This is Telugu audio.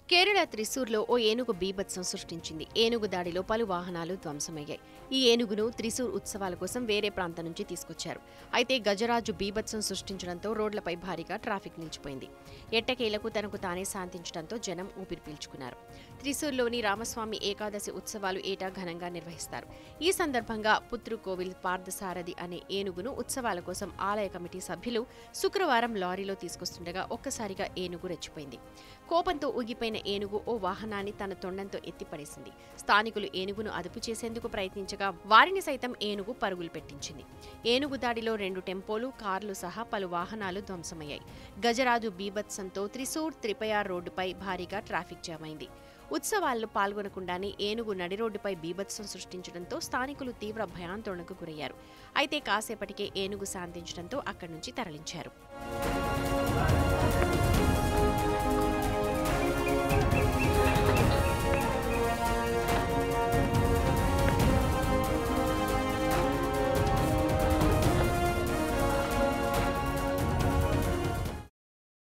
కేరళ త్రిశూర్లో ఓ ఏనుగు బీభత్సం సృష్టించింది ఏనుగు దాడిలో పలు వాహనాలు ధ్వంసమయ్యాయి ఈ ఏనుగును త్రిశూర్ ఉత్సవాల కోసం వేరే ప్రాంతం నుంచి తీసుకొచ్చారు అయితే గజరాజు బీభత్సం సృష్టించడంతో రోడ్లపై భారీగా ట్రాఫిక్ నిలిచిపోయింది ఎట్టకేలకు తనకు తానే శాంతించడంతో జనం ఊపిరి పీల్చుకున్నారు త్రిశూర్లోని రామస్వామి ఏకాదశి ఉత్సవాలు ఏటా ఘనంగా నిర్వహిస్తారు ఈ సందర్భంగా పుత్రుకోవిల్ పార్థసారథి అనే ఏనుగును ఉత్సవాల కోసం ఆలయ కమిటీ సభ్యులు శుక్రవారం లారీలో తీసుకొస్తుండగా ఒక్కసారిగా ఏనుగు రెచ్చిపోయింది కోపంతో ఊగిపోయిన ఏనుగు ఓ వాహనాన్ని తన తొండంతో ఎత్తిపడేసింది స్థానికులు ఏనుగును అదుపు చేసేందుకు ప్రయత్నించగా వారిని సైతం ఏనుగు పరుగులు పెట్టించింది ఏనుగు దాడిలో రెండు టెంపోలు కార్లు సహా పలు వాహనాలు ధ్వంసమయ్యాయి గజరాజు బీభత్సంతో త్రిశూర్ త్రిపయార్ రోడ్డుపై భారీగా ట్రాఫిక్ జామ్ అయింది ఉత్సవాల్లో పాల్గొనకుండానే ఏనుగు నడి రోడ్డుపై బీభత్సం సృష్టించడంతో స్థానికులు తీవ్ర భయాందోళనకు గురయ్యారు అయితే కాసేపటికే ఏనుగు శాంతించడంతో అక్కడి నుంచి తరలించారు